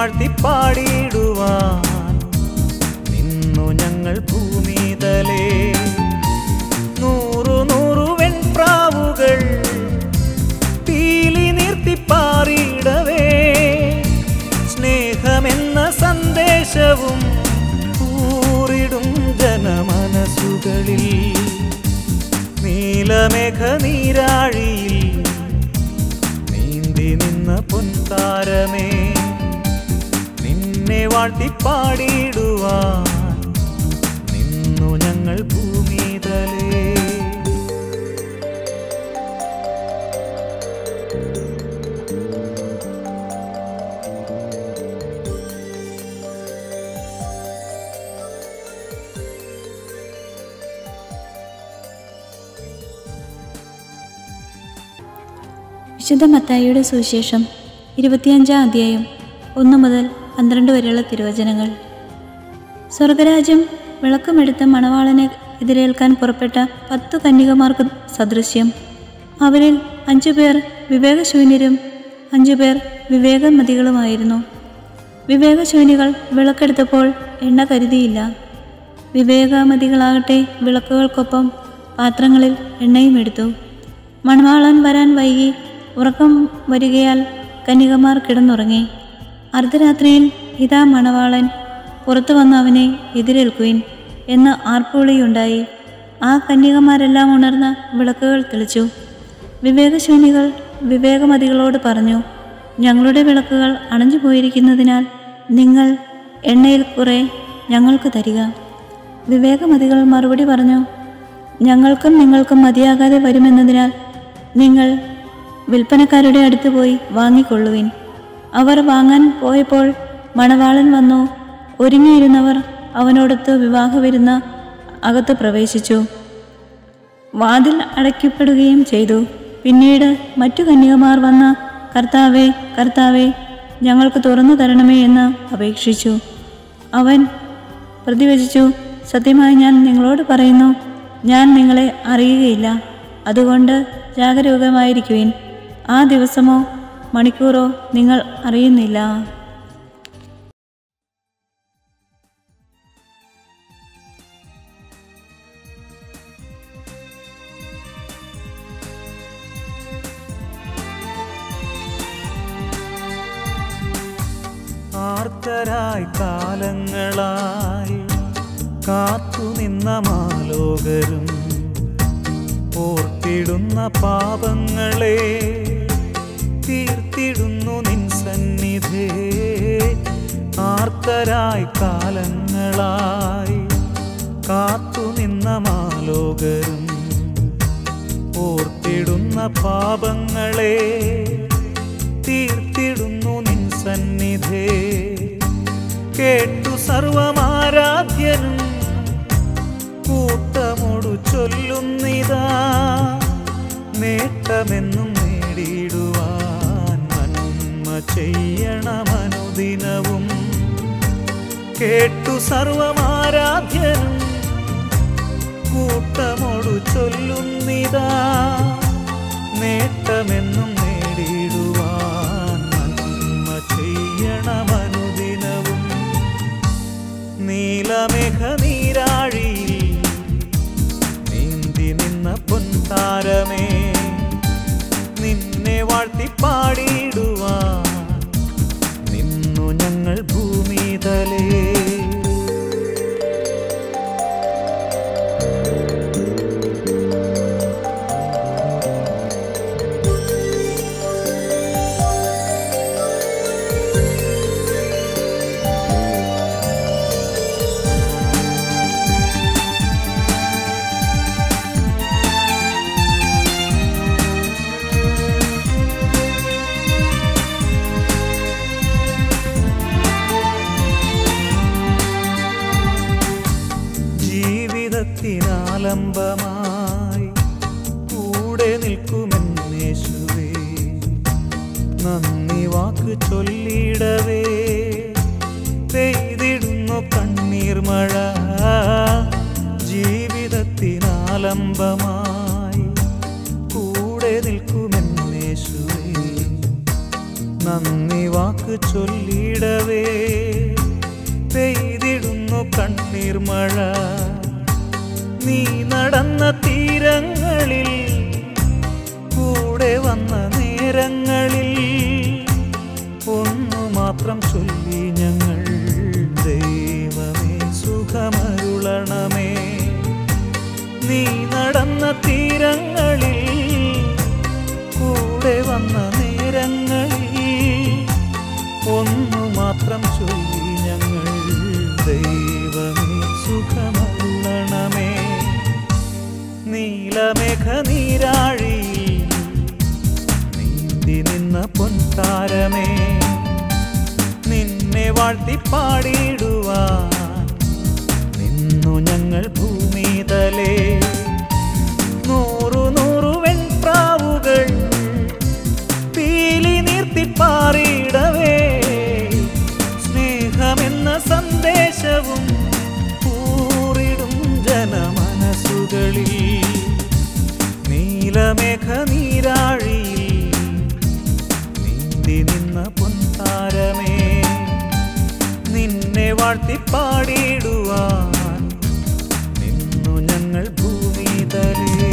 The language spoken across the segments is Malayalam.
വാഴ്ത്തിപ്പാടിയിടുവാൻ നിന്നു ഞങ്ങൾ ഭൂമിതലേ നൂറു നൂറു വെൺപ്രാവുകൾ പീലി നിർത്തിപ്പാറിയിടവേ സ്നേഹമെന്ന സന്ദേശവും ഊറിടും ജനമനസ്സുകളിൽ നീലമേഘ നീരാഴിയിൽ നീന്തി നിന്ന പൊൻതാരമേ നിന്നെ വാഴ്ത്തിപ്പാടിയിടുവാൻ നിന്നു ഞങ്ങൾ ഭൂമിതലേ വിശുദ്ധ മത്തായിയുടെ സുവിശേഷം ഇരുപത്തിയഞ്ചാം അധ്യായം ഒന്ന് മുതൽ പന്ത്രണ്ട് വരെയുള്ള തിരുവചനങ്ങൾ സ്വർഗരാജ്യം വിളക്കുമെടുത്ത മണവാളനെ എതിരേൽക്കാൻ പുറപ്പെട്ട പത്തു കന്യകമാർക്ക് സദൃശ്യം അവരിൽ അഞ്ചു പേർ വിവേകശൂന്യരും അഞ്ചു പേർ വിവേകമതികളുമായിരുന്നു വിവേകശൂന്യകൾ വിളക്കെടുത്തപ്പോൾ എണ്ണ കരുതിയില്ല വിവേകമതികളാകട്ടെ വിളക്കുകൾക്കൊപ്പം പാത്രങ്ങളിൽ എണ്ണയും എടുത്തു മണവാളൻ വരാൻ വൈകി ഉറക്കം വരികയാൽ കന്യകമാർ കിടന്നുറങ്ങി അർദ്ധരാത്രിയിൽ ഇതാ മണവാളൻ പുറത്തു വന്ന് അവനെ എതിരേൽക്കുവിൻ എന്ന് ആർപ്പുവിളിയുണ്ടായി ആ കന്യകമാരെല്ലാം ഉണർന്ന വിളക്കുകൾ തെളിച്ചു വിവേകശൂന്യകൾ വിവേകമതികളോട് പറഞ്ഞു ഞങ്ങളുടെ വിളക്കുകൾ അണഞ്ഞു പോയിരിക്കുന്നതിനാൽ നിങ്ങൾ എണ്ണയിൽ കുറെ ഞങ്ങൾക്ക് തരിക വിവേകമതികൾ മറുപടി പറഞ്ഞു ഞങ്ങൾക്കും നിങ്ങൾക്കും മതിയാകാതെ വരുമെന്നതിനാൽ നിങ്ങൾ വിൽപ്പനക്കാരുടെ അടുത്ത് പോയി വാങ്ങിക്കൊള്ളുവിൻ അവർ വാങ്ങാൻ പോയപ്പോൾ മണവാളൻ വന്നു ഒരുങ്ങിയിരുന്നവർ അവനോടൊത്ത് വിവാഹവിരുന്ന് അകത്ത് പ്രവേശിച്ചു വാതിൽ അടയ്ക്കപ്പെടുകയും ചെയ്തു പിന്നീട് മറ്റു കന്യകമാർ വന്ന കർത്താവേ കർത്താവേ ഞങ്ങൾക്ക് തുറന്നു തരണമേ എന്ന് അപേക്ഷിച്ചു അവൻ പ്രതിവചിച്ചു സത്യമായി ഞാൻ നിങ്ങളോട് പറയുന്നു ഞാൻ നിങ്ങളെ അറിയുകയില്ല അതുകൊണ്ട് ജാഗരൂകമായിരിക്കുവിൻ ആ ദിവസമോ മണിക്കൂറോ നിങ്ങൾ അറിയുന്നില്ല ആർത്തരായി കാലങ്ങളായി കാത്തുനിന്ന മാലോകരും ഓർത്തിടുന്ന പാപങ്ങളെ തീർത്തിടുന്നു നിൻ സന്നിധേ ആർത്തരായി കാലങ്ങളായി കാത്തുനിന്ന മാലോകരും ഓർത്തിടുന്ന പാപങ്ങളെ തീർത്തിടുന്നു നിൻ സന്നിധേ കേട്ടു സർവമാരാധ്യനും കൂട്ടമോടു ചൊല്ലുന്നിതാ നേട്ടമെന്നും നേടിയിടുവാൻ നന്മ ചെയ്യണമനുദിനവും കേട്ടു സർവമാരാധ്യനും കൂട്ടമോടു ചൊല്ലുന്നിതാ നേട്ടമെന്നും നേടിയിടുവാൻ നന്മ ചെയ്യണമനുദിനവും നീലമേഘ നീരാഴിയിൽ നീന്തി നിന്ന പൊൻതാരമേ നിന്നെ വാഴ്ത്തിപ്പാടിയിടുവാൻ നിന്നു ഞങ്ങൾ ഭൂമിതലേ ജീവിതത്തിനാലംബമായി കൂടെ നിൽക്കുമെന്നേശുവേ നന്ദി വാക്ക് ചൊല്ലിടവേ പെയ്തിടുന്നു കണ്ണീർ മഴ ജീവിതത്തിനാലംബമായി കൂടെ നിൽക്കുമെന്നേശുവേ നന്ദി വാക്ക് ചൊല്ലിടവേ പെയ്തിടുന്നു കണ്ണീർ മഴ നീ നടന്ന തീരങ്ങളിൽ കൂടെ വന്ന നേരങ്ങളിൽ ഒന്നു മാത്രം ചൊല്ലി ഞങ്ങൾ ദൈവമേ സുഖമരുളണമേ നീ നടന്ന തീരങ്ങളിൽ കൂടെ വന്ന നേരങ്ങളിൽ ഒന്നു മാത്രം ചൊല്ലി ഞങ്ങൾ ദൈവമേ സുഖമരുളണമേ നീലമേഘ നീരാഴി നീന്തി നിന്ന പൊൻതാരമേ നിന്നെ വാഴ്ത്തി പാടിയിടുവാൻ നിന്നു ഞങ്ങൾ ഭൂമിതലേ നൂറു നൂറു വെൺപ്രാവുകൾ പീലി നീർത്തിപ്പാറിയിടവേ സ്നേഹമെന്ന സന്ദേശവും കൂറിടും ജനമനസ്സുകളിൽ നീലമേഘ നീരാഴിയിൽ നീന്തി നിന്ന പൊൻതാരമേ നിന്നെ വാഴ്ത്തി പാടിയിടുവാൻ നിന്നു ഞങ്ങൾ ഭൂമിതലേ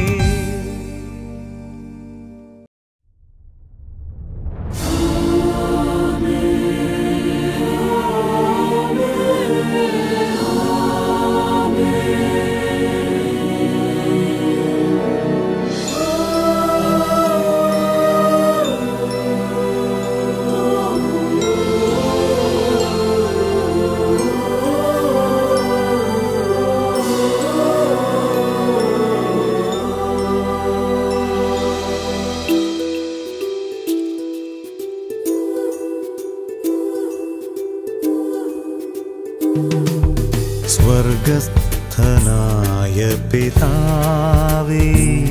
സ്വർഗസ്ഥനായ പിതാവേ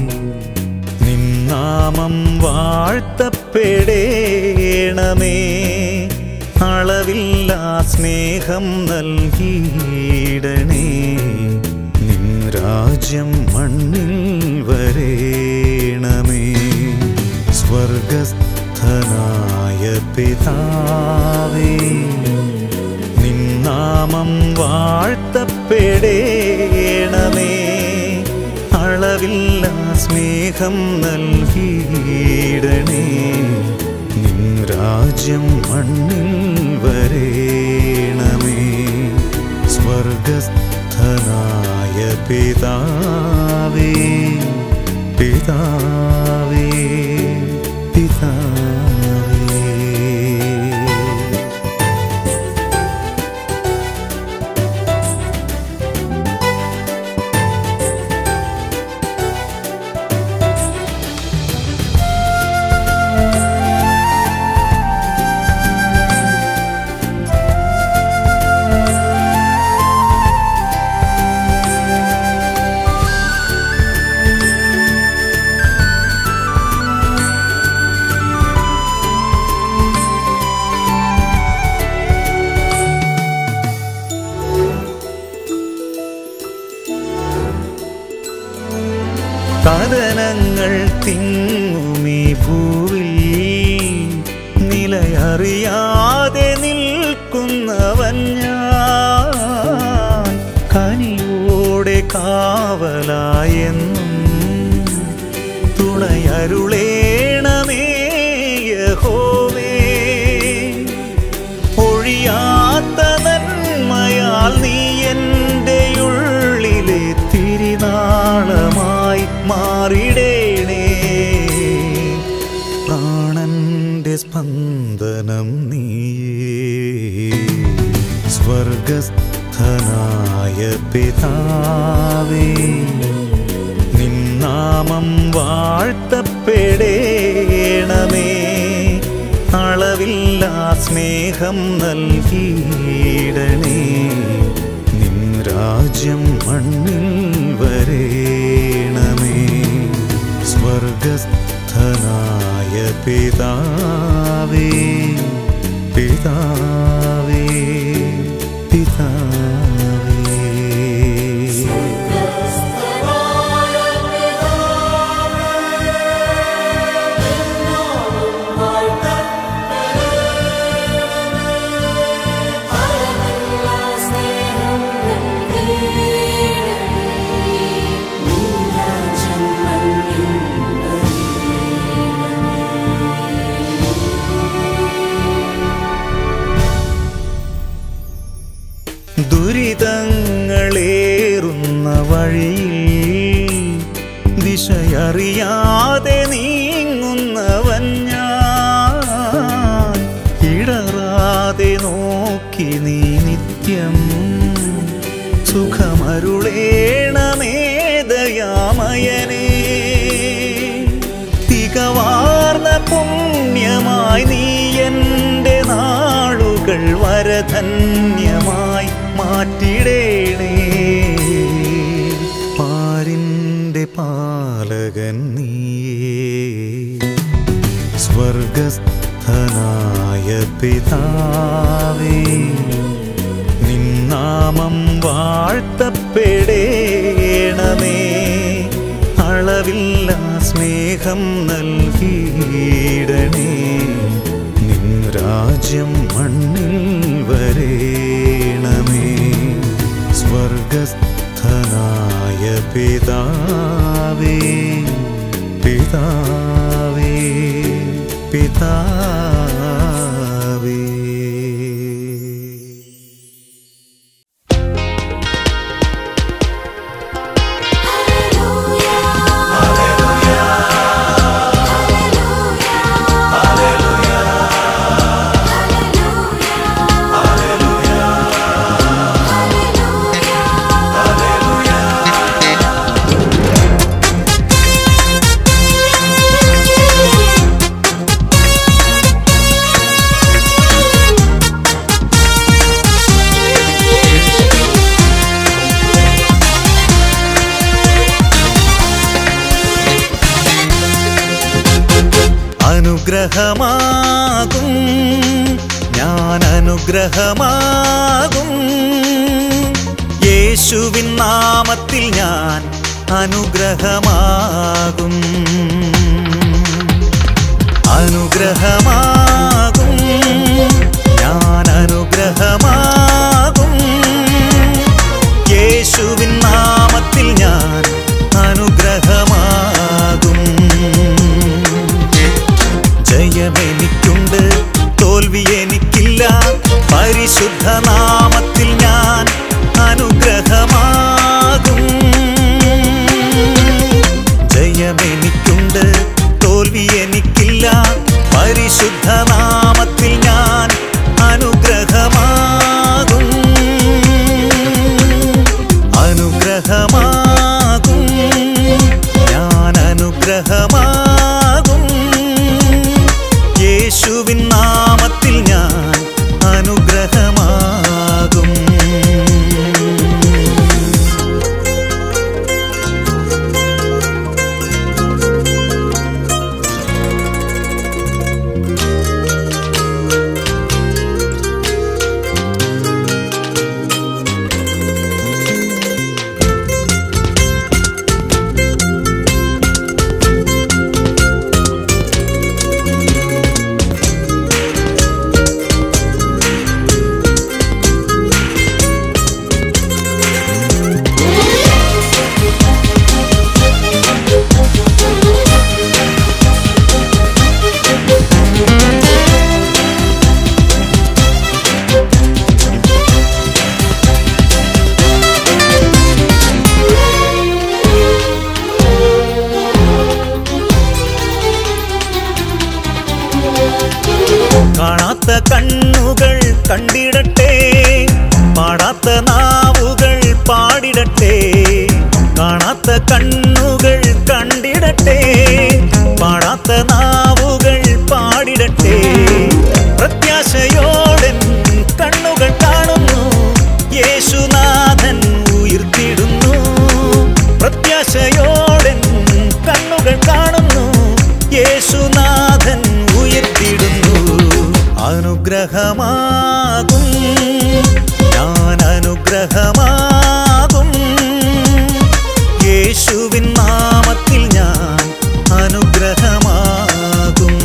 നിന്നാമം വാഴ്ത്തപ്പെടേണമേ അളവില്ലാ സ്നേഹം നൽകിയിടണേ നിൻ രാജ്യം മണ്ണിൽ വരേണമേ സ്വർഗസ്ഥനായ പിതാവേ നിന്നാമം വാഴ്ത്തപ്പെടേണമേ അളവില്ല സ്നേഹം നൽകിയിടണേ നിൻ രാജ്യം മണ്ണിൽ വരേണമേ സ്വർഗസ്ഥനായ പിതാവേ പിതാവേ പിതാവേ കഥനങ്ങൾ തിങ്ങുമീ ഭൂവിൽ നിലയറിയാതെ നിൽക്കുന്നവൻ ഞാൻ കനിയോടെ കാവലായെന്നും തുണയരുളേണമേ യഹോവേ ഒഴിയാത്ത നന്മയാൽ നീ എൻ്റെ ഉള്ളിലെ തിരിനാളമായി മാറിടേണേ പ്രാണന്റെ സ്പന്ദനം നീയേ സ്വർഗസ്ഥനായ പിതാവേ നിന്നാമം വാഴ്ത്തപ്പെടേണമേ അളവില്ലാ സ്നേഹം നൽകിയിടണേ നിൻ രാജ്യം മണ്ണിൽ വരേണമേ സ്വർഗസ്ഥനായ പിതാവേ പിതാവേ പിതാവേ ും വരധന്യമായി മാറ്റിടേണേ പാരിൻ്റെ പാലകൻ നീയേ സ്വർഗസ്ഥനായ പിതാവേ നിന്നാമം വാഴ്ത്തപ്പെടേണമേ അളവില്ല സ്നേഹം നൽകിയിടണേ നിൻ രാജ്യം മണ്ണിൽ വരേണമേ സ്വർഗസ്ഥനായ പിതാവേ പിതാവേ പിതാവേ അനുഗ്രഹമാകും ഞാൻ അനുഗ്രഹമാകും യേശുവിൻ നാമത്തിൽ ഞാൻ അനുഗ്രഹമാകും അനുഗ്രഹമാകും ഞാൻ അനുഗ്രഹമാകും യേശുവിൻ നാമത്തിൽ ഞാൻ അനുഗ്രഹമാകും ജയമെനിക്കുണ്ട് തോൽവി എനിക്കില്ല പരിശുദ്ധ നാമത്തിൽ ഞാൻ അനുഗ്രഹമാകും ജയമെനിക്കുണ്ട് തോൽവി എനിക്കില്ല പരിശുദ്ധ നാമത്തിൽ ഞാൻ അനുഗ്രഹമാകും അനുഗ്രഹമാകും ഞാൻ അനുഗ്രഹമാകും യേശുവിൻ നാമത്തിൽ ഞാൻ അനുഗ്രഹമാകും കാണാത്ത കണ്ണുകൾ കണ്ടിടട്ടെ പാടാത്ത നാവുകൾ പാടിടട്ടെ കാണാത്ത കണ്ണുകൾ കണ്ടിടട്ടെ പാടാത്ത നാവുകൾ പാടിടട്ടെ പ്രത്യാശയോടെ കണ്ണുകൾ കാണുന്നു യേശുനാഥൻ ഉയർത്തിടുന്നു പ്രത്യാശയോടെ കണ്ണുകൾ കാണുന്നു യേശുനാഥൻ ഉയർത്തിടുന്നു അനുഗ്രഹമാകും ഞാൻ അനുഗ്രഹമാകും യേശുവിൻ നാമത്തിൽ ഞാൻ അനുഗ്രഹമാകും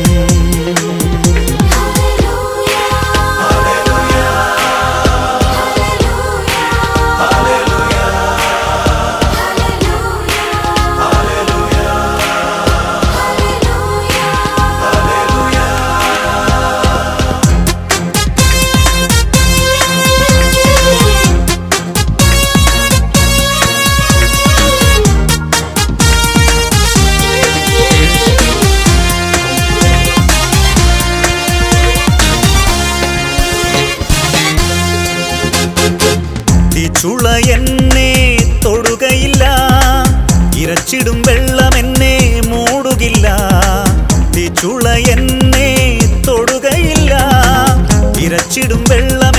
ചുള എന്നെ തൊടുകയില്ല ഇരച്ചിടും വെള്ളം എന്നെ മൂടുകില്ല ചുള എന്നെ തൊടുകയില്ല ഇരച്ചിടും വെള്ളം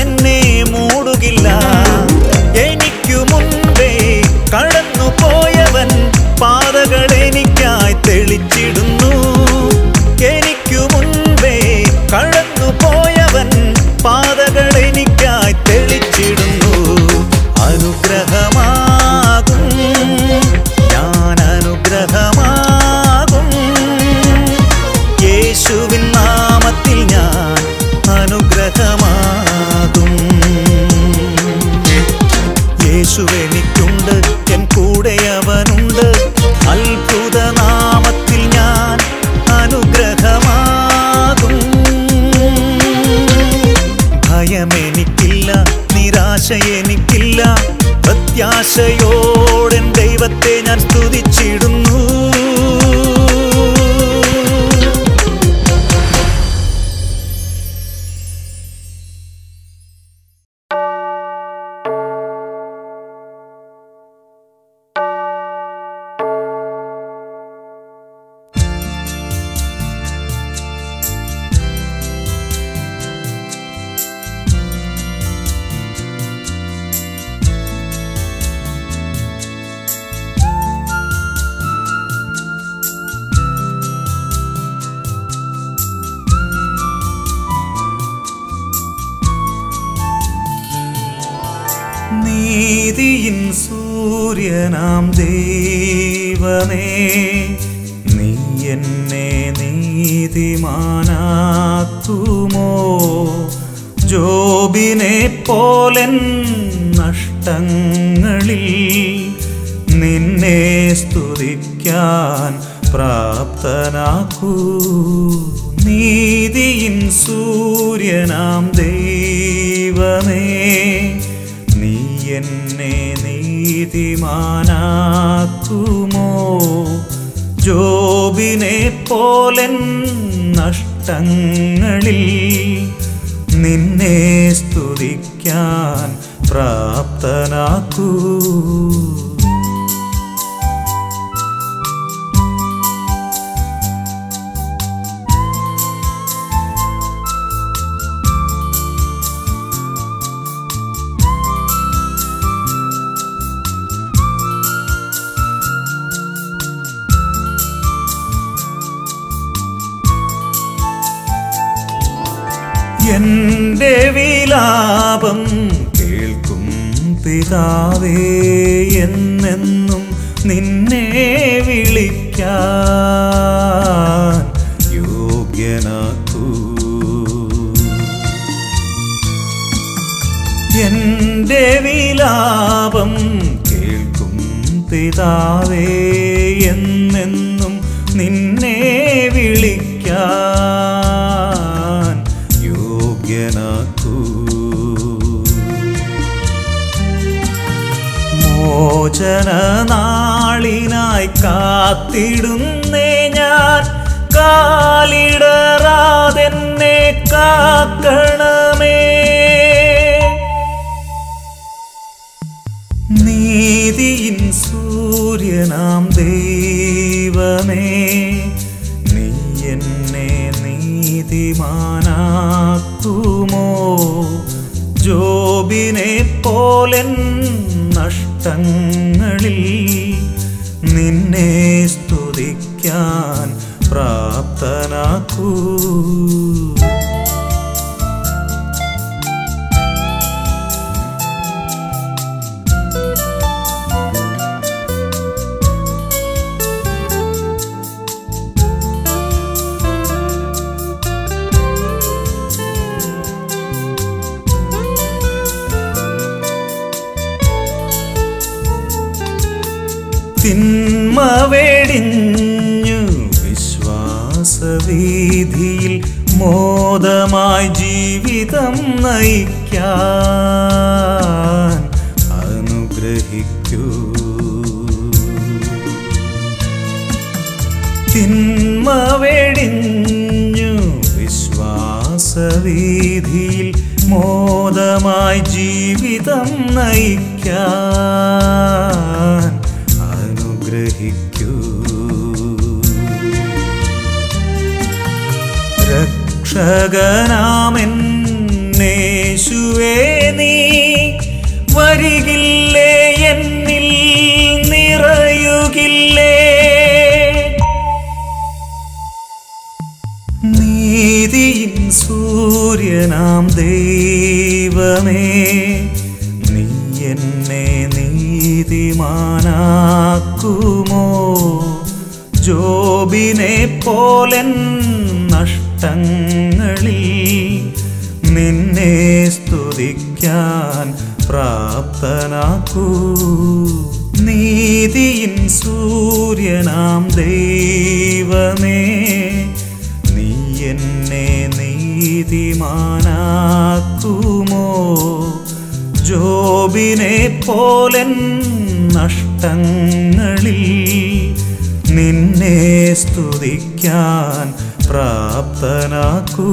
പ്രത്യാശയോടെൻ ദൈവത്തെ ഞാൻ സ്തുതിച്ചിടുന്നു നീതിയിൻ സൂര്യനാം ദൈവമേ നീ എന്നെ നീതിമാനാക്കുമോ ജോബിനെ പോലൻ നഷ്ടങ്ങളിൽ നിന്നെ സ്തുതിക്കാൻ പ്രാപ്തനാക്കൂ നീതിയിൻ സൂര്യനാം ദൈവമേ നീ എന്നെ നീതിമാനാക്കുമോ ജോബിനെ പോലൻ നഷ്ടങ്ങളിൽ നിന്നെ സ്തുതിക്കാൻ പ്രാപ്തനാക്കൂ എന്റെ വിലാപം കേൾക്കും പിതാവേ എന്നെന്നും നിന്നെ വിളിക്കാൻ യോഗ്യനാക്കൂ എന്റെ വിലാപം കേൾക്കും പിതാവേ എന്നെന്നും നിന്നെ വിളിക്കാൻ യോഗ്യനാക്കൂ മോചന നാളിനായി കാത്തിടുന്നേ ഞാൻ കാലിടറാതെന്നെ കാക്കണമേ നീതിയിൻ സൂര്യനാം ദൈവമേ നീ എന്നെ നീതിമാനാക്കുമോ ജോബിനെ പോലൻ നഷ്ടങ്ങളിൽ നിന്നെ സ്തുതിക്കാൻ പ്രാപ്തനാക്കൂ തിന്മ വെടിഞ്ഞു വിശ്വാസവീതിയിൽ മോദമായി ജീവിതം നയിക്കാൻ അനുഗ്രഹിക്കൂ തിന്മ വെടിഞ്ഞു വിശ്വാസവീതിയിൽ മോദമായി ജീവിതം നയിക്കാൻ അനുഗ്രഹിക്കൂ രക്ഷകനാമെന്നേശുവേ നീ വരികില്ലേ എന്നിൽ നിറയുകില്ലേ നീതിയിൻ സൂര്യനാം ദൈവമേ നീ എന്നെ നീതിമാനാക്കുമോ ജോബിനെ പോലൻ നഷ്ടങ്ങളിൽ നിന്നെ സ്തുതിക്കാൻ പ്രാപ്തനാക്കൂ നീതിയിൻ സൂര്യനാം ദൈവമേ നീ എന്നെ നീതിമാനാക്കുമോ ജോബിനെ പോലൻ ഘട്ടങ്ങളിൽ നിന്നെ സ്തുതിക്കാൻ പ്രാപ്തനാക്കൂ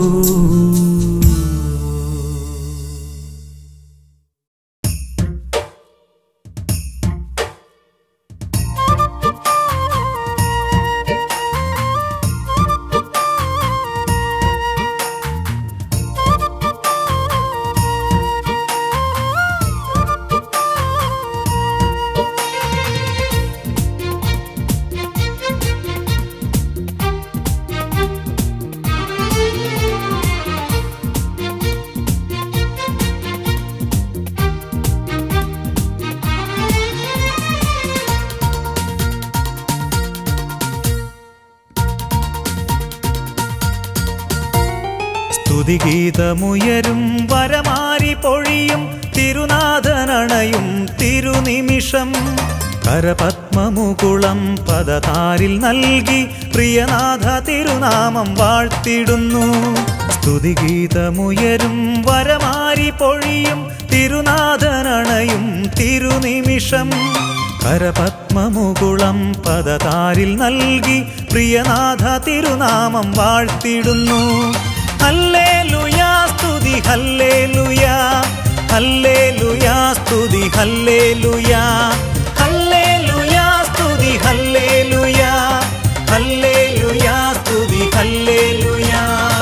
സ്തുതിഗീതമുയരും വരമാരി പൊഴിയും തിരുനാഥനണയും തിരുനിമിഷം കരപത്മമുകുളം പദതാരിൽ നൽകി പ്രിയനാഥ തിരുനാമം വാഴ്ത്തിടുന്നു സ്തുതിഗീതമുയരും വരമാരി പൊഴിയും തിരുനാഥനണയും തിരുനിമിഷം കരപത്മമുകുളം പദതാരിൽ നൽകി പ്രിയനാഥ തിരുനാമം വാഴ്ത്തിടുന്നു ഹല്ലേലൂയാ സ്തുതി ഹല്ലേലൂയാ ഹല്ലേലൂയാ സ്തുതി ഹല്ലേലൂയാ ഹല്ലേലൂയാ സ്തുതി ഹല്ലേലൂയാ ഹല്ലേലൂയാ സ്തുതി ഹല്ലേലൂയാ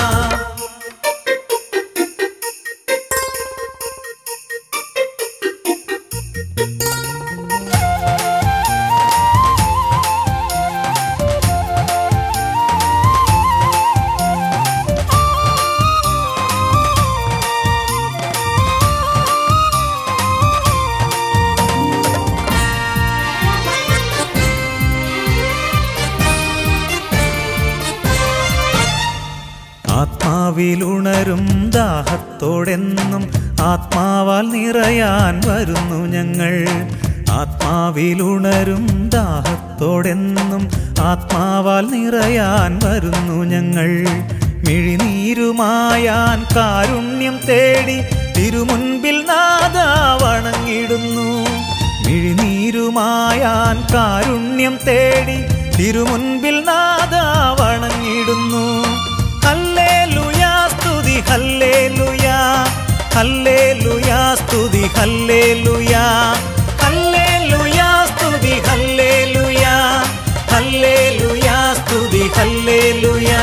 ആത്മാവിലുണരും ദാഹത്തോടെന്നും ആത്മാവാൽ നിറയാൻ വരുന്നു ഞങ്ങൾ ആത്മാവിലുണരും ദാഹത്തോടെന്നും ആത്മാവാൽ നിറയാൻ വരുന്നു ഞങ്ങൾ മിഴിനീരുമായാൻ കാരുണ്യം തേടി തിരുമുൻപിൽ നാദ വണങ്ങിടുന്നു മിഴിനീരുമായാൻ കാരുണ്യം തേടി തിരുമുൻപിൽ നാദ വണങ്ങിടുന്നു ഹല്ലേലൂയാ സ്തുതി ഹല്ലേലൂയാ ഹല്ലേലൂയാ സ്തുതി ഹല്ലേലൂയാ ഹല്ലേലൂയാ സ്തുതി ഹല്ലേലൂയാ ഹല്ലേലൂയാ സ്തുതി ഹല്ലേലൂയാ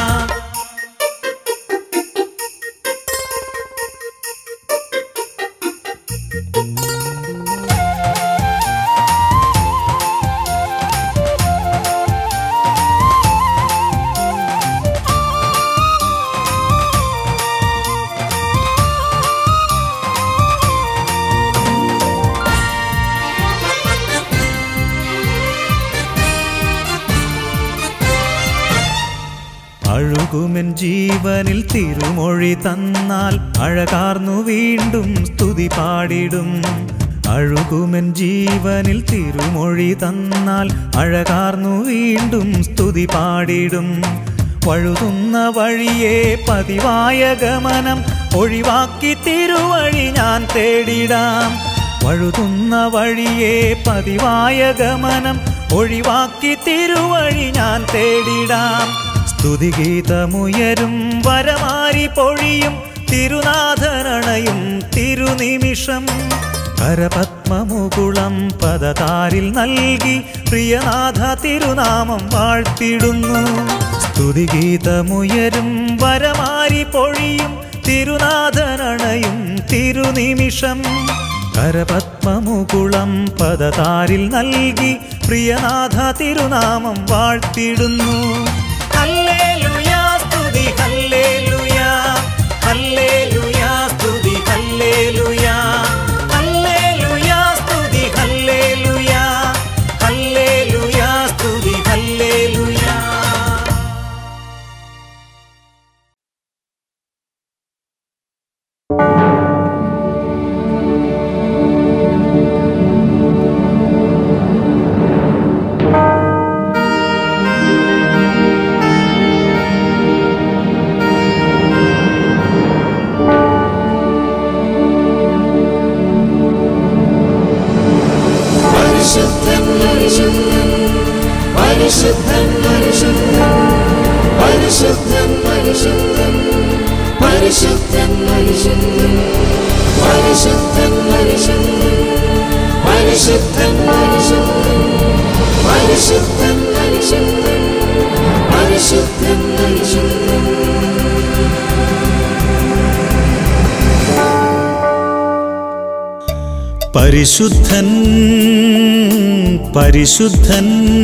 അഴുകുമെൻ ജീവനിൽ തിരുമൊഴി തന്നാൽ അഴകാർന്നു വീണ്ടും സ്തുതി പാടിടും അഴുകുമെൻ ജീവനിൽ തിരുമൊഴി തന്നാൽ അഴകാർന്നു വീണ്ടും സ്തുതി പാടിടും വഴുതുന്ന വഴിയെ പതിവായ ഗമനം ഒഴിവാക്കി തിരുവഴി ഞാൻ തേടിടാം വഴുതുന്ന വഴിയെ പതിവായ ഗമനം ഒഴിവാക്കി തിരുവഴി ഞാൻ തേടിടാം സ്തുതിഗീതമുയരും വരമാരി പൊഴിയും തിരുനാഥനണയും തിരുനിമിഷം കരപത്മമുകുളം പദതാരിൽ നൽകി പ്രിയനാഥ തിരുനാമം വാഴ്ത്തിടുന്നു സ്തുതിഗീതമുയരും വരമാരി പൊഴിയും തിരുനാഥനണയും തിരുനിമിഷം കരപത്മമുകുളം പദതാരിൽ നൽകി പ്രിയനാഥ തിരുനാമം വാഴ്ത്തിടുന്നു ഹല്ലേലൂയാ സ്തുതി ഹല്ലേലൂയാ ഹല്ലേലൂയാ സ്തുതി ഹല്ലേലൂയാ ഹല്ലേലൂയാ സ്തുതി ഹല്ലേലൂയാ ഹല്ലേലൂയാ സ്തുതി ഹല്ലേലൂയാ പരിശുദ്ധ പരിശുദ്ധൻ പരിശുദ്ധൻ പരിശുദ്ധൻ പരിശുദ്ധൻ പരിശുദ്ധൻ പരിശുദ്ധൻ പരിശുദ്ധൻ പരിശുദ്ധൻ പരിശുദ്ധൻ പരിശുദ്ധൻ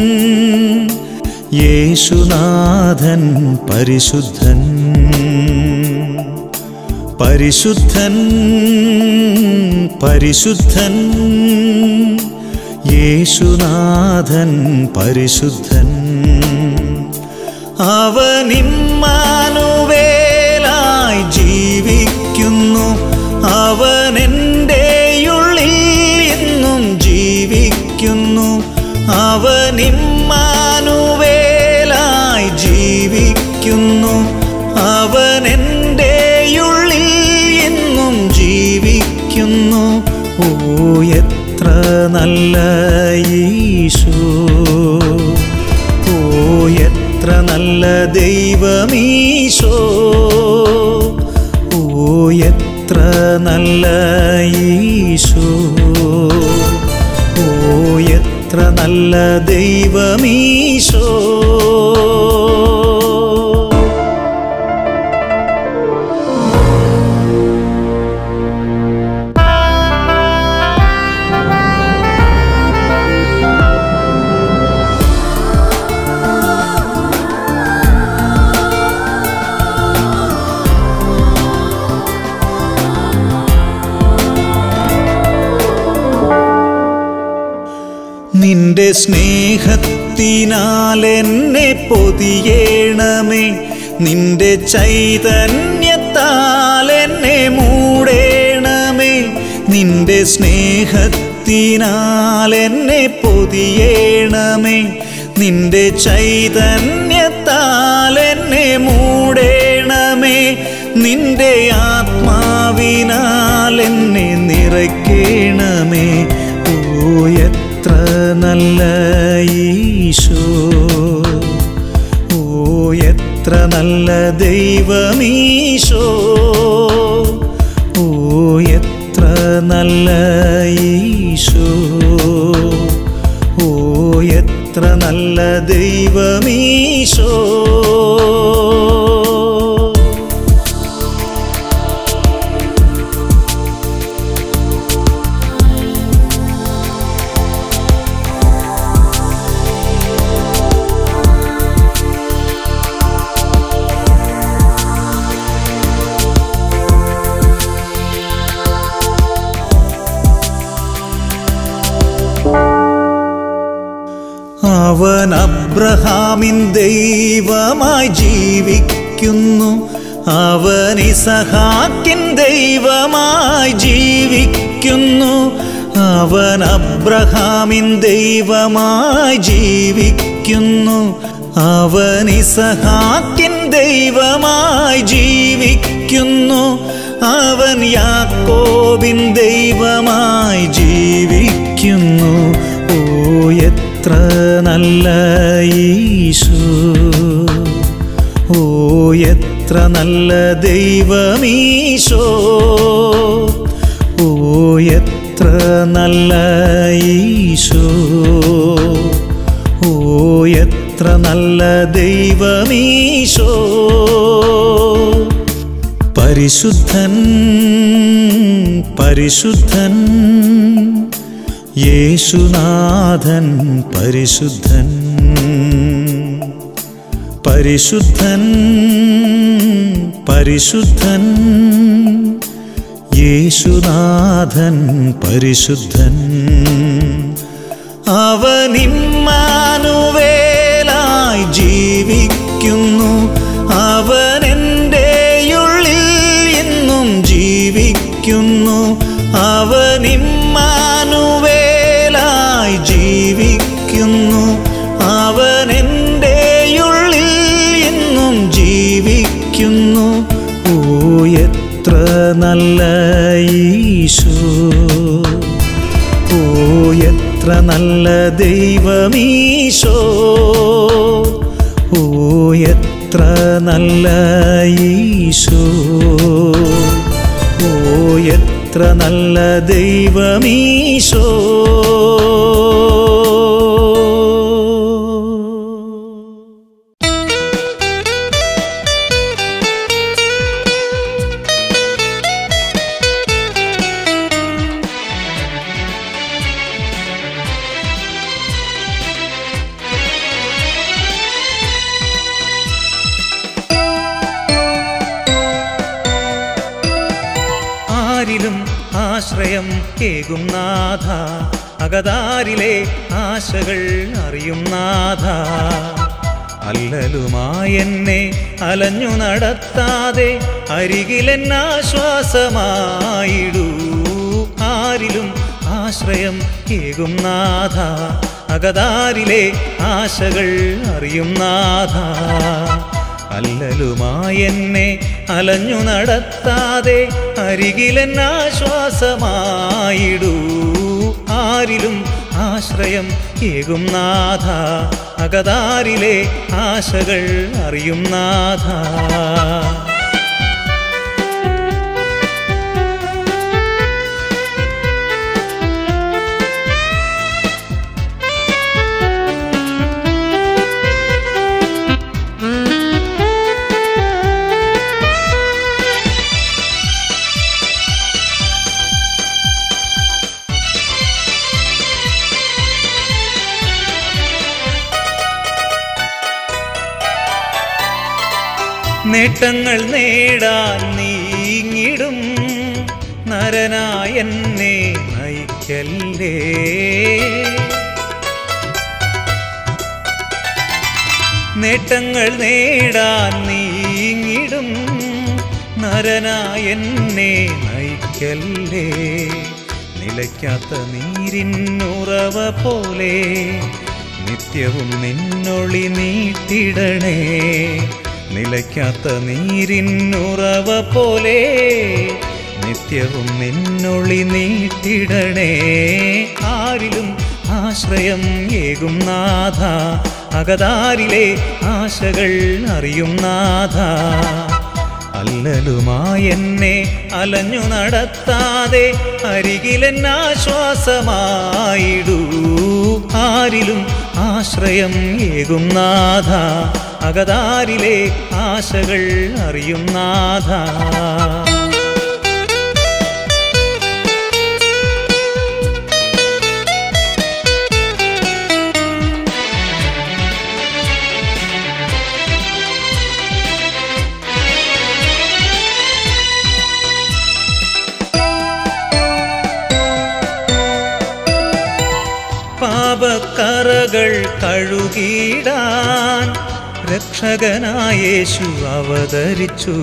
യേശുനാഥൻ പരിശുദ്ധൻ പരിശുദ്ധൻ പരിശുദ്ധൻ യേശുനാഥൻ പരിശുദ്ധൻ അവനിമ്മാനുവേലായി ജീവിക്കുന്നു അവൻ എൻ്റെയുള്ളിൽ എന്നും ജീവിക്കുന്നു അവനിമ്മാനുവേലായി ജീവിക്കുന്നു അവൻ എൻ്റെയുള്ളിൽ എന്നും ജീവിക്കുന്നു ഓ എത്ര നല്ല ഈശോ ഓ എത്ര നല്ല ദൈവമീശോ ഓ എത്ര നല്ല ഈശോ ഓ എത്ര നല്ല ദൈവമീശോ നിന്റെ സ്നേഹത്തിനാൽ എന്നെ പൊതിയേണമേ നിന്റെ ചൈതന്യത്താൽ എന്നെ മൂടേണമേ നിന്റെ സ്നേഹത്തിനാൽ എന്നെ പൊതിയേണമേ നിന്റെ ചൈതന്യത്താൽ എന്നെ മൂടേണമേ നിന്റെ ആത്മാവിനാൽ എന്നെ നിറയ്ക്കേണമേ ഓ എത്ര നല്ല ഈശോ ഓ എത്ര നല്ല ദൈവമീശോ ഓ എത്ര നല്ല ഈശോ ഓ എത്ര നല്ല ദൈവമീശോ അവൻ അബ്രഹാമിൻ ദൈവമായി ജീവിക്കുന്നു അവൻ ഇസഹാക്കിൻ ദൈവമായി ജീവിക്കുന്നു അവൻ അബ്രഹാമിൻ ദൈവമായി ജീവിക്കുന്നു അവൻ ഇസഹാക്കിൻ ദൈവമായി ജീവിക്കുന്നു അവൻ യാക്കോബിൻ ദൈവമായി ജീവിക്കുന്നു ഓ എത്ര നല്ല ഈശോ ഓ എത്ര നല്ല ദൈവമീശോ ഓ എത്ര നല്ല ഈശോ ഓ എത്ര നല്ല ദൈവമീശോ പരിശുദ്ധൻ പരിശുദ്ധൻ യേശുനാഥൻ പരിശുദ്ധൻ പരിശുദ്ധൻ പരിശുദ്ധൻ യേശുനാഥൻ പരിശുദ്ധൻ അവനിമ്മാനുവേലായി ജീവിക്കുന്നു അവൻ എൻ്റെയുള്ളിൽ എന്നും ജീവിക്കുന്നു അവനിമ്മാനുവേലായി ജീവിക്കുന്നു അവൻ എൻ്റെയുള്ളിൽ എന്നും ജീവിക്കുന്നു ഓ എത്ര നല്ല ഈശോ ഓ എത്ര നല്ല ദൈവമീശോ ഓ എത്ര നല്ല ഈശോ എത്ര നല്ല ദൈവമീശോ ആരിലും ആശ്രയം കേകും നാഥ അകതാരിലെ ആശകൾ അറിയും നാഥ അല്ലലുമായെന്നെ അലഞ്ഞു നടത്താതെ അരികിലെന്നാശ്വാസമായിടൂ ആരിലും ആശ്രയം കേകും നാഥ അകതാരിലെ ആശകൾ അറിയും നാഥ അല്ലലുമായെന്നെ അലഞ്ഞു നടത്താതെ അരികിലെന്നാശ്വാസമായിടൂ ആരിലും ആശ്രയം ഏകും നാഥ അകതാരിലെ ആശകൾ അറിയും നാഥ നേട്ടങ്ങൾ നേടാൻ നീങ്ങിടും നരനായെന്നെ നയിക്കല്ലേ നേട്ടങ്ങൾ നേടാൻ നീങ്ങിടും നരനായെന്നെ നയിക്കല്ലേ നിലയ്ക്കാത്ത നീരിന്നുറവ പോലെ നിത്യവും നിന്നൊളി നീട്ടിടണേ നിലയ്ക്കാത്ത നീരിന്നുറവ പോലെ നിത്യവും നിന്നൊളി നീട്ടിടണേ ആരിലും ആശ്രയം ഏകും നാഥ അകതാരിലെ ആശകൾ അറിയും നാഥ അല്ലലുമായെന്നെ അലഞ്ഞു നടത്താതെ അരികിലെന്നാശ്വാസമായിടൂ ആരിലും ആശ്രയം ഏകും നാഥ അകതാരിലെ ആശകൾ അറിയും നാഥ പാപക്കറകൾ കഴുകിടാൻ രക്ഷകനായേശു അവതരിച്ചു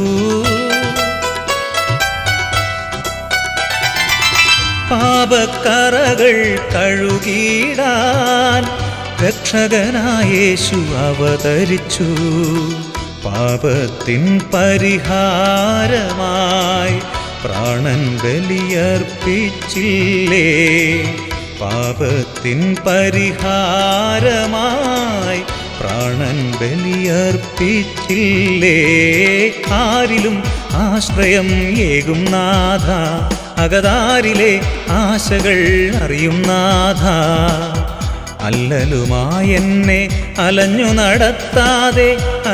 പാപക്കറകൾ കഴുകിടാൻ രക്ഷകനായേശു അവതരിച്ചു പാപത്തിൻ പരിഹാരമായി പ്രാണൻ ബലിയർപ്പിച്ചില്ലേ പാപത്തിൻ പരിഹാരമായി പ്രാണൻ ബലിയർപ്പിച്ചില്ലേ ആരിലും ആശ്രയം ഏകും നാഥ അകതാരിലെ ആശകൾ അറിയും നാഥ അല്ലലുമായെന്നെ അലഞ്ഞു നടത്താതെ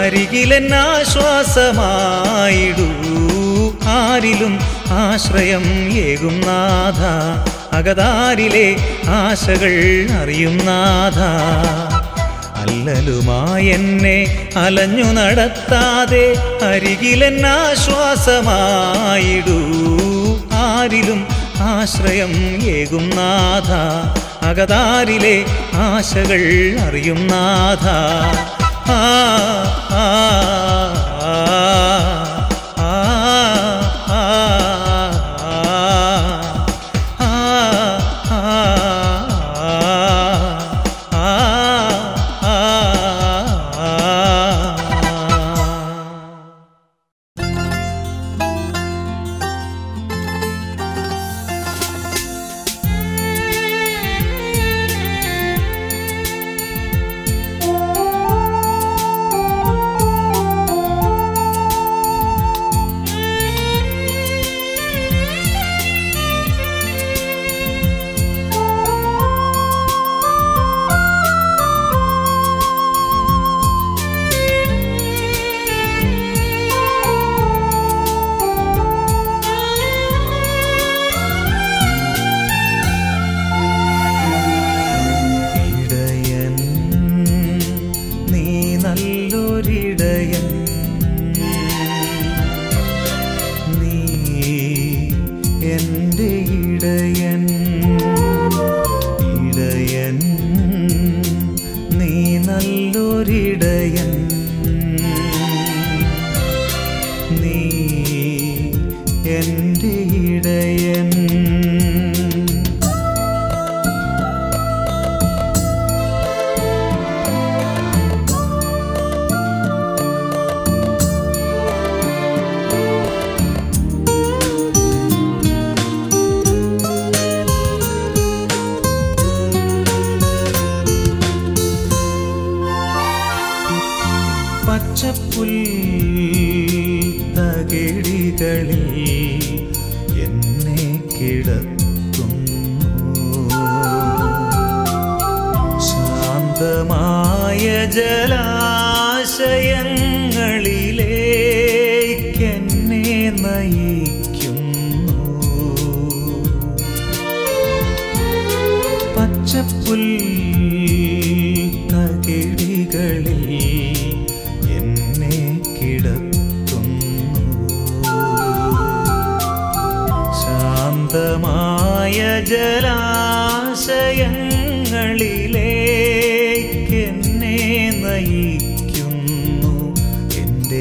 അരികിലെന്നാശ്വാസമായിടൂ ആരിലും ആശ്രയം ഏകും നാഥ അകതാരിലെ ആശകൾ അറിയും നാഥ അല്ലലുമായെന്നെ അലഞ്ഞു നടത്താതെ അരികിലെന്നാശ്വാസമായിടൂ ആരിലും ആശ്രയം ഏകും നാഥ അകതാരിലെ ആശകൾ അറിയും നാഥ ആ ആ ആ ആ ആ ആ ആ ഇടയൻ ഇടയൻ നീ നല്ലൊരിടയൻ നീ എൻ്റെ ഇടയൻ പച്ചപ്പുൽ തകിടികളിൽ എന്നെ കിടത്തുന്നു ശാന്തമായ ജലാശയങ്ങളിലേക്കെന്നെ നയിക്കുന്നു പച്ചപ്പുൽ തകിടികളിൽ എന്നെ കിടത്തുന്നു ശാന്തമായ ജലാശയങ്ങളിലേക്കെന്നെ നയിക്കുന്നു എൻ്റെ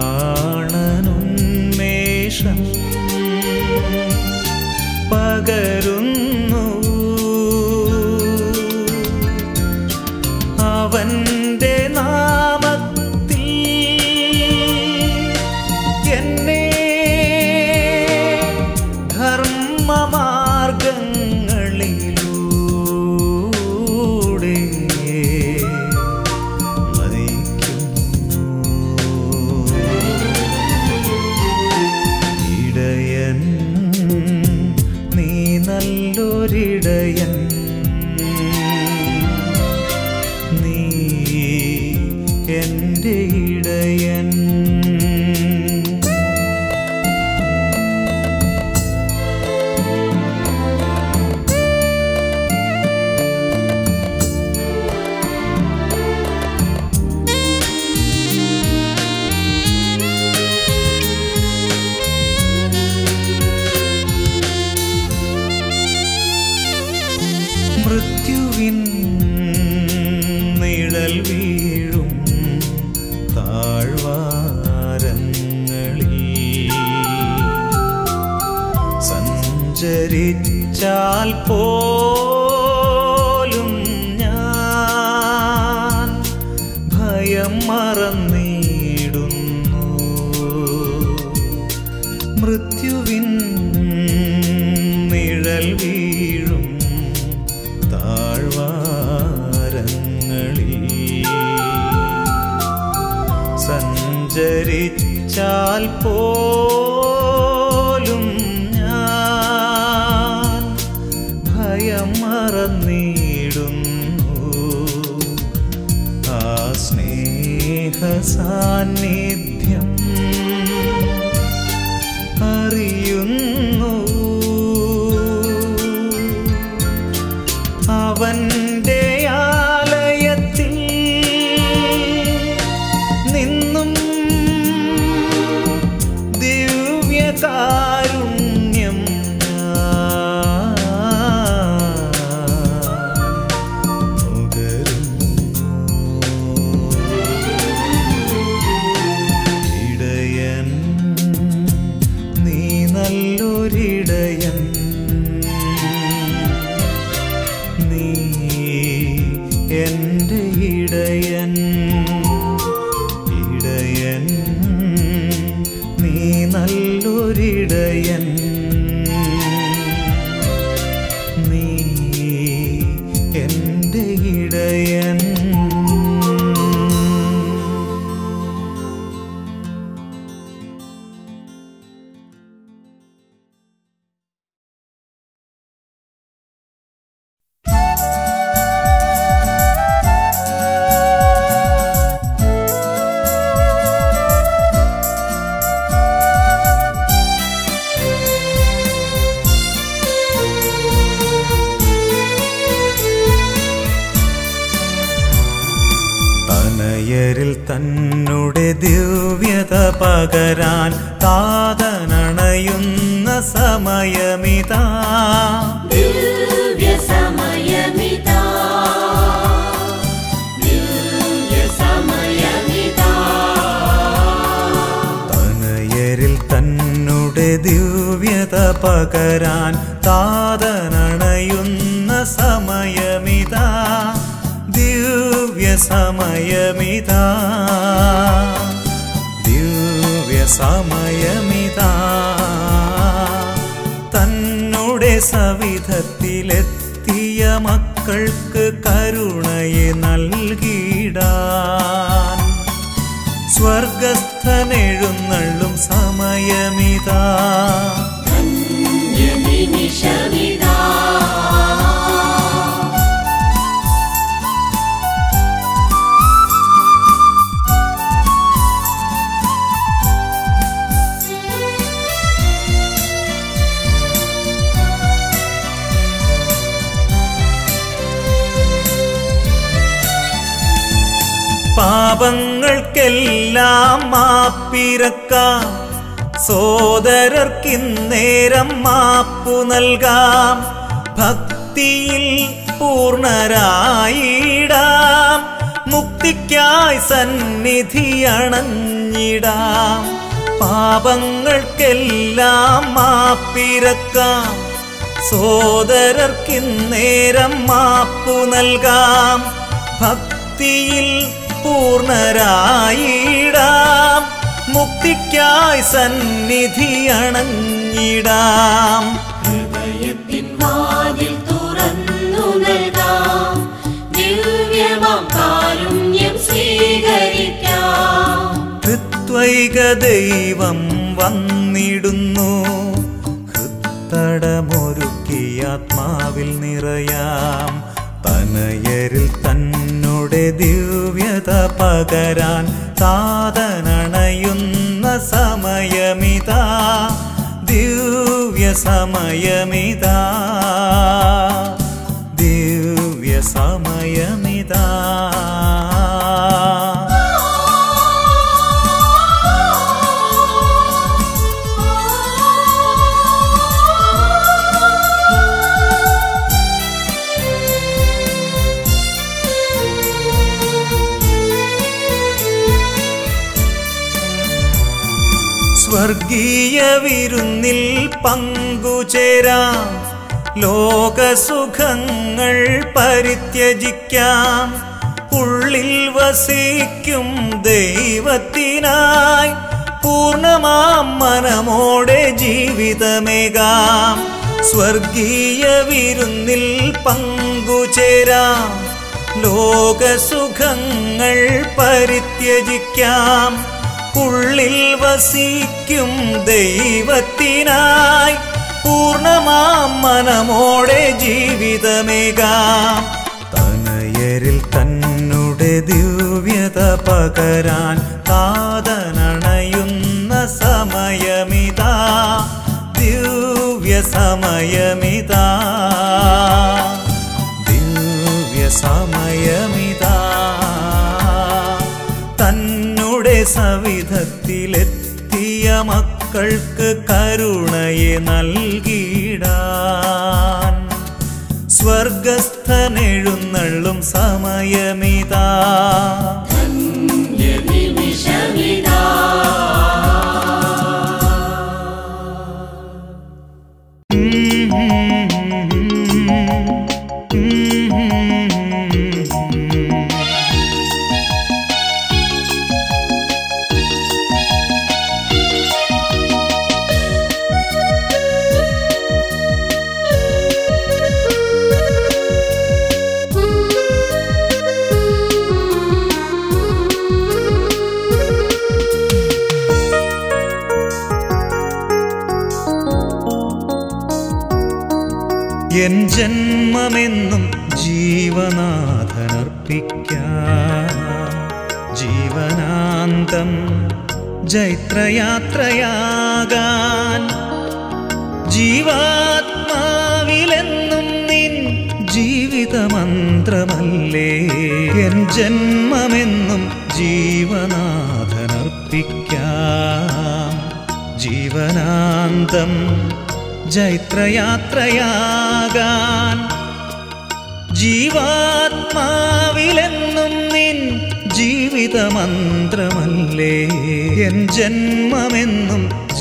പ്രാണനുന്മേഷം പകരുന്നു അവന്റെ നാമത്തിൽ എന്നെ ധർമ്മമാർഗങ്ങളിലൂടെ നയിക്കുന്നു ഇടയൻ നീ നല്ലൊരിടയൻ നീ എൻ്റെ ഇടയൻ മൃത്യുവിൻ നിഴൽ വീഴും താഴ്വാരങ്ങളിൽ സഞ്ചരിച്ചാൽ പോലും ഞാൻ ഭയം മറന്നിടുന്നു മൃത്യുവിൻ നിഴൽ വീഴും താഴ്വാരങ്ങളിൽ സഞ്ചരിച്ചാൽ പോലും ഞാൻ ഭയം മറന്നിടുന്നു ആ സ്നേഹ സാന്നിധ്യം അറിയുന്നു അവന്റെ ആലയത്തിൽ നിന്നും ദിവ്യകാരുണ്യം ഇടയൻ നീ നല്ലൊരിടയൻ നീ എൻ്റെ ഇടയൻ ഇടയൻ നീ നല്ലൊരിടയൻ നീ എൻ്റെ ഇടയൻ തനയരിൽ തന്നുടെ ദിവ്യത പകരാൻ താതനണയുന്ന സമയമിതാ ദിവ്യസമയമിതാ ദിവ്യസമയമിതാ തനയരിൽ തന്നെ ദിവ്യത പകരാൻ താതനണയുന്ന സമയമിതാ ദിവ്യ സമയമിതാ ദിവ്യ സമയമിതാ തന്നെ സവിധത്തിലെത്തിയ മക്കൾക്ക് കരുണയെ നൽകിടാൻ സ്വർഗസ്ഥനെഴുന്നള്ളും സമയമിതാ നിമിഷമിതാ പാപങ്ങൾക്കെല്ലാം മാപ്പിരക്കാം സോദരർക്കിന്നേരം മാപ്പു നൽകാം ഭക്തിയിൽ പൂർണരായിടാം മുക്തിക്കായി സന്നിധി അണഞ്ഞിടാം പാപങ്ങൾക്കെല്ലാം മാപ്പിരക്കാം സോദരർക്കിന്നേരം മാപ്പു നൽകാം ഭക്തിയിൽ പൂർണരായിടാം മുക്തിക്കായി സന്നിധി അണഞ്ഞിടാം ഹൃദയത്തിൻ വാതിൽ തുറന്നു നൽകാം ദിവ്യമാം കാരുണ്യം സ്വീകരിക്കാം ഋത്വൈക ദൈവം വന്നിടുന്നു ഹൃത്തടമൊരുക്കിയ ആത്മാവിൽ നിറയാം തനയരിൽ തന്നോടെ ദിവ്യത പകരാൻ താതനണയുന്ന സമയമിതാ ദിവ്യ സമയമിതാ ദിവ്യ സമയമിതാ സ്വർഗീയ വിരുന്നിൽ പങ്കുചേരാം ലോകസുഖങ്ങൾ പരിത്യജിക്കാം ഉള്ളിൽ വസിക്കും ദൈവത്തിനായി പൂർണ്ണമാം മനമോടെ ജീവിതമേകാം സ്വർഗീയ വിരുന്നിൽ പങ്കുചേരാം ലോകസുഖങ്ങൾ പരിത്യജിക്കാം ഉള്ളിൽ വസിക്കും ദൈവത്തിനായി പൂർണ്ണമാം മനമോടെ ജീവിതമേകാം തനയരിൽ തന്നെ ദിവ്യത പകരാൻ താതനണയുന്ന സമയമിതാ ദിവ്യ സമയമിതാ ദിവ്യ സമയമിതാ തന്നെ സവിധത്തിലെത്തിയ മക്കൾക്ക് കരുണയെ നൽകിടാൻ സ്വർഗസ്ഥനെഴുന്നള്ളും സമയമിതാ നിമിഷമിതാ എൻ ജന്മമെന്നും ജീവനാഥനർപ്പിക്കാം ജീവനാന്തം ജൈത്രയാത്രയാകാൻ ജീവാത്മാവിലെന്നും നിൻ ജീവിതമന്ത്രമല്ലേ എൻ ജന്മമെന്നും ജീവനാഥനർപ്പിക്കാം ജീവനാന്തം ജൈത്രയാത്രയാകാൻ ജീവാത്മാവിലെന്നും നിൻ ജീവിതമന്ത്രമല്ലേ എൻ ജന്മമെന്നും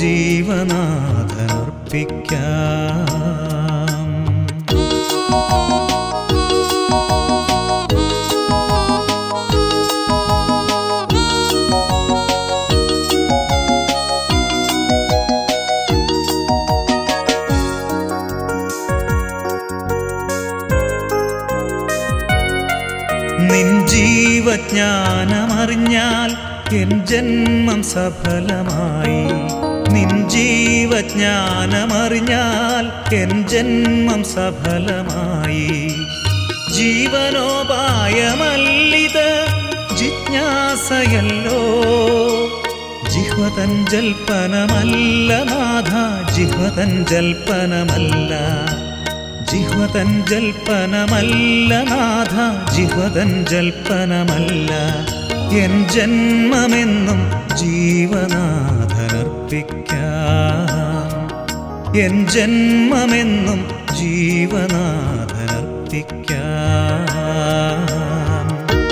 ജീവനാഥനർപ്പിക്കാം നിൻ ജീവജ്ഞാനമറിഞ്ഞാൽ എൻ ജന്മം സഫലമായി നിൻ ജീവജ്ഞാനമറിഞ്ഞാൽ എൻ ജന്മം സഫലമായി ജീവനോപായമല്ലിത് ജിജ്ഞാസയല്ലോ ജിഹ്വതൻ ജൽപ്പനമല്ല നാഥ ജിഹ്വതൻ ജൽപ്പനമല്ല ജിഹ്വതൻ ജൽപ്പനമല്ല നാഥ ജിഹ്വതൻ ജൽപ്പനമല്ല എൻ ജന്മമെന്നും ജീവനാഥനർപ്പിക്കാം എൻ ജന്മമെന്നും ജീവനാഥനർപ്പിക്കാം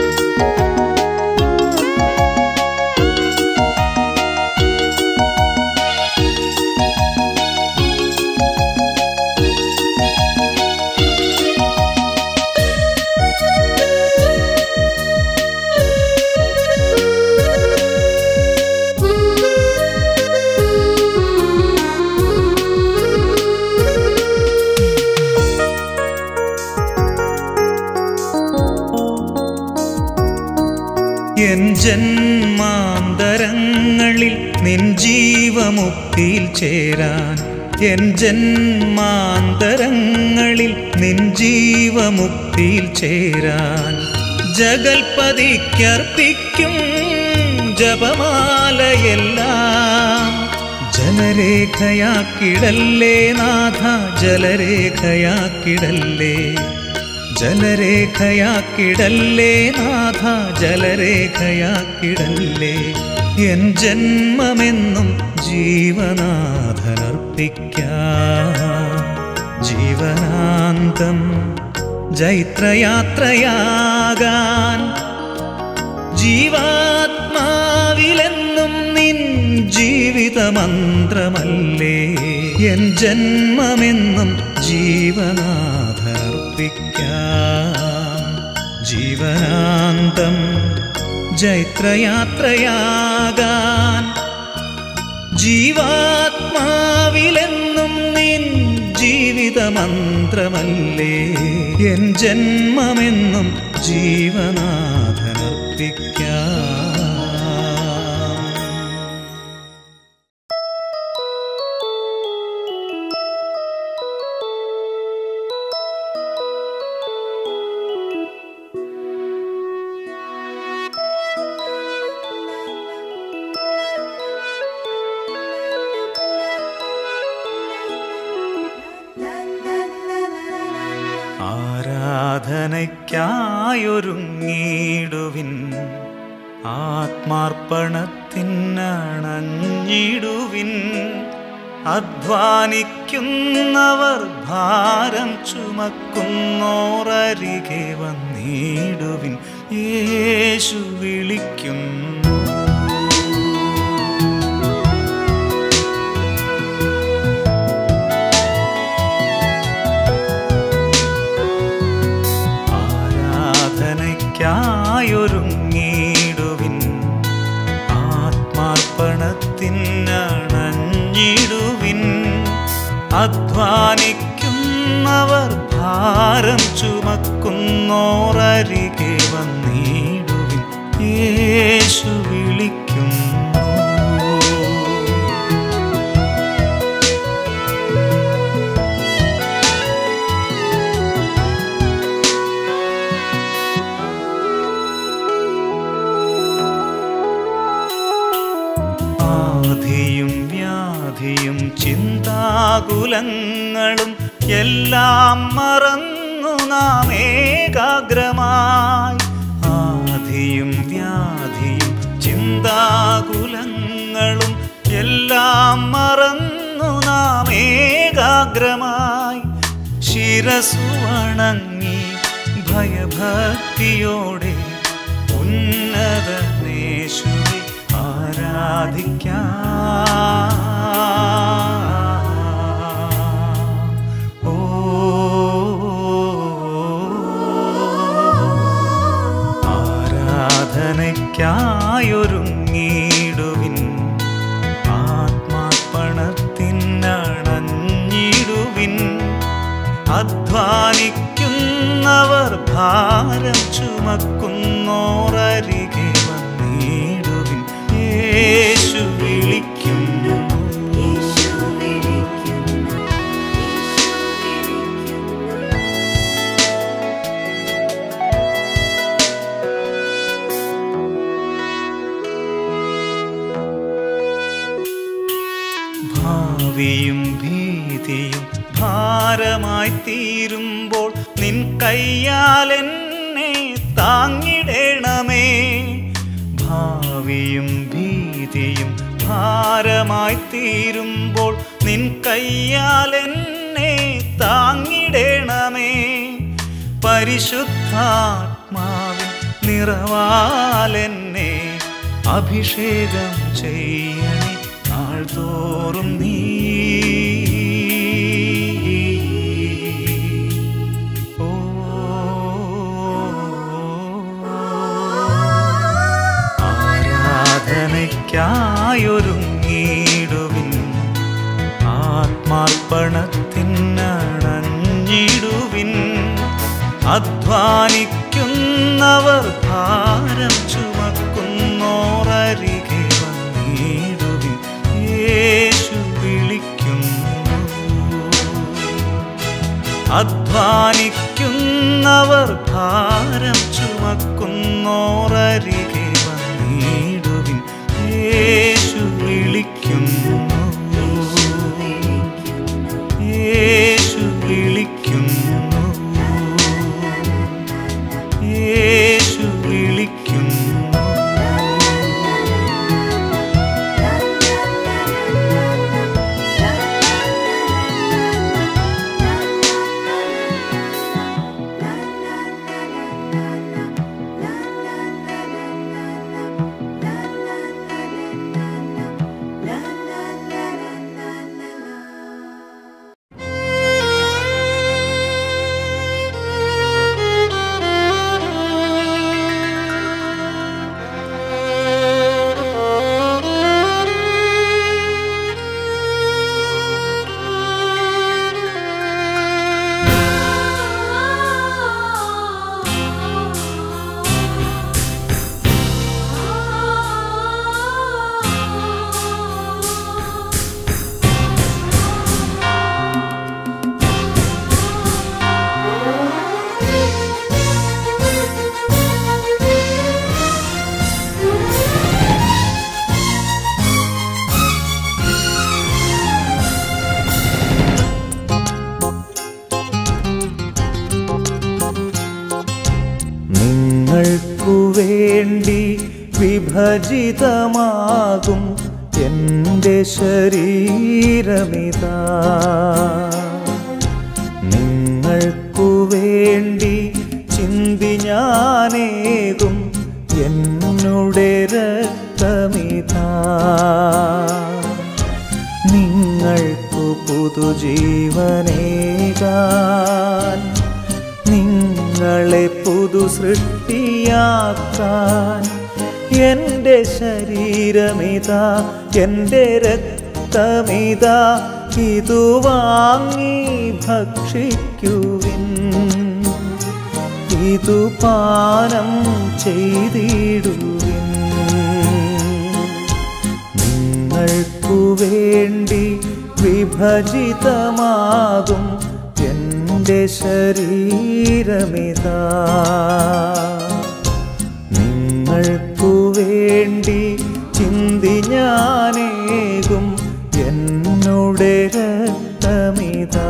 എൻ ജന്മാന്തരങ്ങളിൽ നിൻ ജീവമുക്തിയിൽ ചേരാൻ എൻ ജന്മാന്തരങ്ങളിൽ നിൻ ജീവമുക്തിയിൽ ചേരാൻ ജഗൽപതിക്കർപ്പിക്കും ജപമാലയെല്ലാം ജലരേഖയാക്കിടല്ലേ നാഥ ജലരേഖയാക്കിടല്ലേ ജലരേഖയാക്കിടല്ലേ നാഥ ജലരേഖയാക്കിടല്ലേ എൻ ജന്മമെന്നും ജീവനാഥനർപ്പിക്കാം ജീവനാന്തം ജൈത്രയാത്രയാകാൻ ജീവാത്മാവിലെന്നും നിൻ ജീവിതമന്ത്രമല്ലേ എൻ ജന്മമെന്നും ജീവനാഥർപ്പിക്കാം ജീവനാന്തം ജൈത്രയാത്രയാകാൻ ജീവാത്മാവിലെന്നും നിൻ ജീവിതമന്ത്രമല്ലേ എൻ ജന്മമെന്നും ജീവനാഥനർപ്പിക്കാം ആരാധനയ്ക്കായൊരുങ്ങിടുവിൻ ആത്മാർപ്പണത്തിനണഞ്ഞിടുവിൻ അധ്വാനിക്കുന്നവർ ഭാരം ചുമക്കുന്നോരരികെ വന്നിടുവിൻ യേശു വിളിക്കുന്നു ആരാധനയ്ക്കായൊരുങ്ങിടുവിൻ ആത്മാർപ്പണത്തിനണഞ്ഞിടുവിൻ അധ്വാനിക്കുന്നവർ ഭാരം ചുമക്കുന്നോരരികെ വന്നിടുവിൻ യേശു വിളിക്കുന്നു ആധിയും വ്യാധിയും ചിന്താകുലങ്ങളും എല്ലാം മറന്നു നാം ഏകാഗ്രമായി ആധിയും വ്യാധിയും ചിന്താകുലങ്ങളും എല്ലാം മറന്നു നാം ഏകാഗ്രമായി വ്യഗ്രമായി ശിരസു വണങ്ങി ഭയഭക്തിയോടെ ഉന്നത നേശുവെ ആരാധിക്കാം ഓ ആരാധനയ്ക്കായൊരുങ്ങിടുവിൻ ആത്മാർപ്പണത്തിനണഞ്ഞിടുവിൻ അധ്വാനിക്കുന്നവർ ഭാരം ചുമക്കുന്നോരരികെ വന്നിടുവിൻ യേശു വിളിക്കുന്നു ഭാവിയും ഭീതിയും ഭാരമായി തീരുമ്പോൾ നിൻ കയ്യാൽ എന്നെ താങ്ങിടണമേ ഭാവിയും ഭീതിയും ഭാരമായി തീരുമ്പോൾ നിൻ കയ്യാൽ എന്നെ താങ്ങിടണമേ പരിശുദ്ധാത്മാവിൻ നിറവാലെന്നെ അഭിഷേകം ചെയ്യണേ നാൾതോറും നീ ഓ ആരാധനയ്ക്കായൊരുങ്ങിടുവിൻ ആത്മാർപ്പണത്തിനണഞ്ഞിടുവിൻ അധ്വാനിക്കുന്നവർ ഭാരം ചുമക്കുന്നോരരികെ വന്നിടുവിൻ യേശു വിളിക്കുന്നു അധ്വാനിക്കുന്നവർ ഭാരം ചുമക്കുന്നോരരികെ വന്നിടുവിൻ യേശു വിളിക്കുന്നു യേശു വിളിക്കുന്നു യേശു വിളിക്കുന്നു നിങ്ങൾക്കു വേണ്ടി വിഭജിതമാകും എൻ്റെ ശരീരമിതാ നിങ്ങൾക്കു വേണ്ടി ചിന്തി ഞാനേകും എന്നുടെ രക്തമിതാ നിങ്ങൾക്കു പുതുജീവനേകാൻ നിങ്ങളെ പുതു സൃഷ്ടിയാക്കാൻ എൻ്റെ ശരീരമിതാ എൻ്റെ രക്തമിതാ ഇതു വാങ്ങി ഭക്ഷിക്കുവിൻ ഇതു പാനം ചെയ്തിടുവിൻ നിങ്ങൾക്കു വേണ്ടി വിഭജിതമാകും എൻ്റെ ശരീരമിതാ നിങ്ങൾക്കു വേണ്ടി ചിന്തി ഞാനേകും എന്നുടെ രക്തമിതാ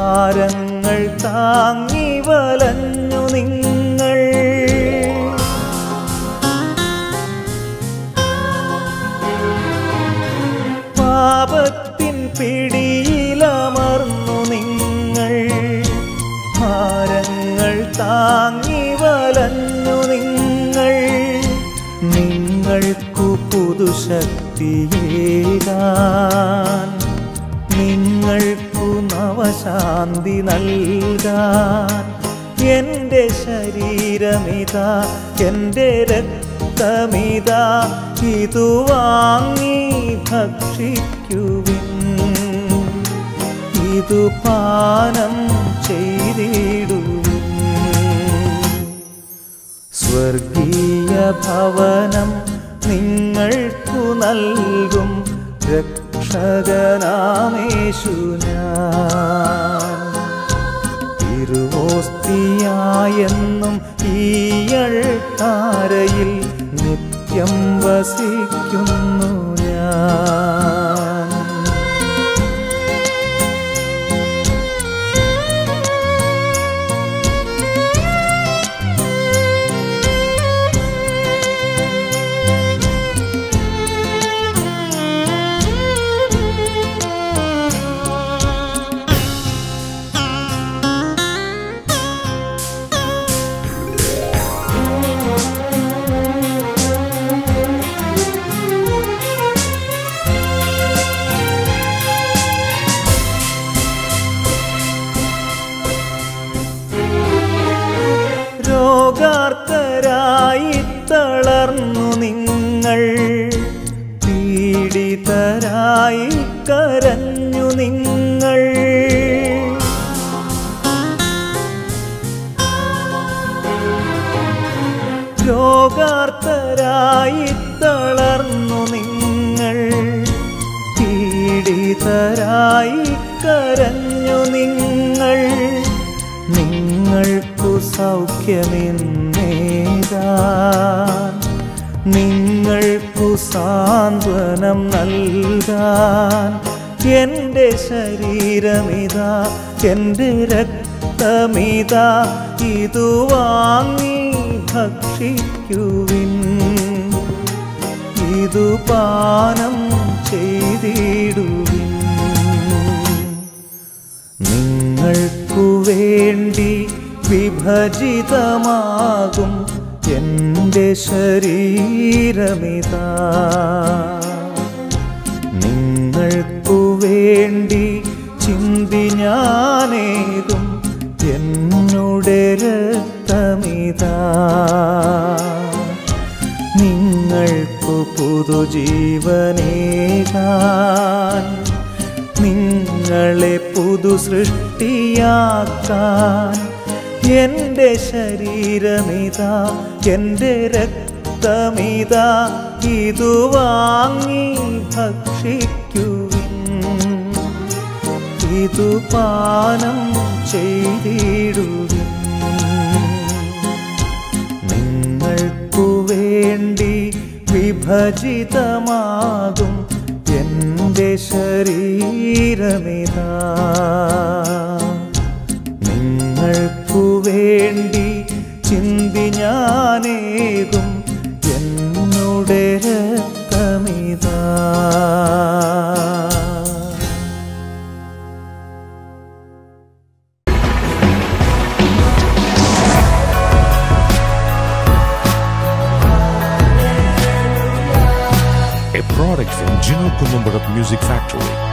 ഭാരങ്ങൾ താങ്ങി വലഞ്ഞു നിങ്ങൾ പാപത്തിൻ പിടിയിലമർന്നു നിങ്ങൾ ഭാരങ്ങൾ താങ്ങി വലഞ്ഞു നിങ്ങൾ നിങ്ങൾക്കു പുതുശക്തിയേകാൻ നിങ്ങൾക്കു നവശാന്തി നൽകാൻ എൻ്റെ ശരീരമിതാ എൻ്റെ രക്തമിതാ ഇതു വാങ്ങി ഭക്ഷിക്കുവിൻ ഇതു പാനം ചെയ്തിടുവിൻ സ്വർഗീയ ഭവനം നിങ്ങൾക്കു നൽകും രക്ഷകനാമേശു ഞാൻ തിരുവോസ്തിയായെന്നും ഈയൾ താരയിൽ നിത്യം വസിക്കുന്നു ഞാൻ രോഗാർത്തരായി തളർന്നു നിങ്ങൾ പീഡിതരായി കരഞ്ഞു നിങ്ങൾ രോഗാർത്തരായി തളർന്നു നിങ്ങൾ പീഡിതരായി കരഞ്ഞു നിങ്ങൾ നിങ്ങൾക്കു സൗഖ്യമെന്നേതാൻ നിങ്ങൾക്കു സാന്ത്വനം നൽകാൻ എൻ്റെ ശരീരമിതാ എൻ്റെ രക്തമിതാ ഇതു വാങ്ങി ഭക്ഷിക്കുവിൻ ഇതു പാനം ചെയ്തിടുവിൻ നിങ്ങൾക്കു വേണ്ടി വിഭജിതമാകും എൻ്റെ ശരീരമിതാ നിങ്ങൾക്കു വേണ്ടി ചിന്തി ഞാനേകും എന്നുടെ രക്തമിതാ നിങ്ങൾക്കു പുതുജീവനേകാൻ നിങ്ങളെ പുതു സൃഷ്ടിയാക്കാൻ എൻ്റെ ശരീരമിതാ എൻ്റെ രക്തമിതാ ഇതു വാങ്ങി ഭക്ഷിക്കുവിൻ ഇതു പാനം ചെയ്തിടുവിൻ നിങ്ങൾക്കു വേണ്ടി വിഭജിതമാകും എൻ്റെ ശരീരമിതാ നിങ്ങൾക്കു വേണ്ടി ചിന്തി ഞാനേകും എന്നുടെ രക്തമിതാ a product from Gino Columbarat Music Factory.